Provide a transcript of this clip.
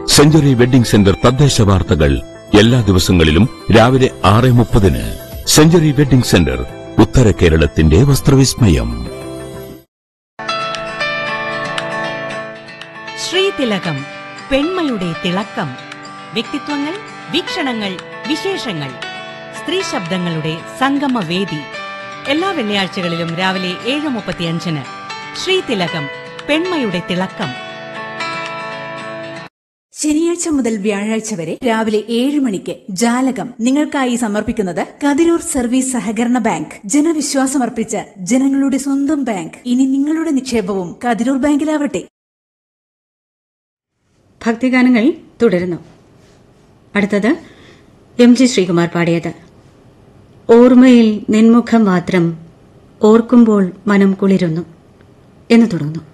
century wedding centre തദ്ദേശ വാർത്തകൾ എല്ലാ ദിവസങ്ങളിലും രാവിലെ ആറ് മുപ്പതിന് സെഞ്ചുറി വെഡിംഗ് സെന്റർ ഉത്തര കേരളത്തിന്റെ വസ്ത്രവിസ്മയം ശ്രീതിലകം പെൺമയുടെ തിളക്കം വ്യക്തിത്വങ്ങൾ വീക്ഷണങ്ങൾ വിശേഷങ്ങൾ സ്ത്രീ ശബ്ദങ്ങളുടെ സംഗമവേദി എല്ലാ വെള്ളിയാഴ്ചകളിലും രാവിലെ ഏഴ് മുപ്പത്തിയഞ്ചിന് ശ്രീതിലകം പെൺമയുടെ തിളക്കം ശനിയാഴ്ച മുതൽ വ്യാഴാഴ്ച വരെ രാവിലെ ഏഴ് മണിക്ക് ജാലകം നിങ്ങൾക്കായി സമർപ്പിക്കുന്നത് കതിരൂർ സർവീസ് സഹകരണ ബാങ്ക് ജനവിശ്വാസമർപ്പിച്ച ജനങ്ങളുടെ സ്വന്തം ബാങ്ക് ഇനി നിങ്ങളുടെ നിക്ഷേപവും കതിരൂർ ബാങ്കിലാവട്ടെ ഭക്തിഗാനങ്ങൾ തുടരുന്നു അടുത്തത് എം ജി ശ്രീകുമാർ പാടിയത് ഓർമ്മയിൽ നിൻമുഖം മാത്രം ഓർക്കുമ്പോൾ മനം കുളിരുന്നു എന്ന് തുടങ്ങുന്നു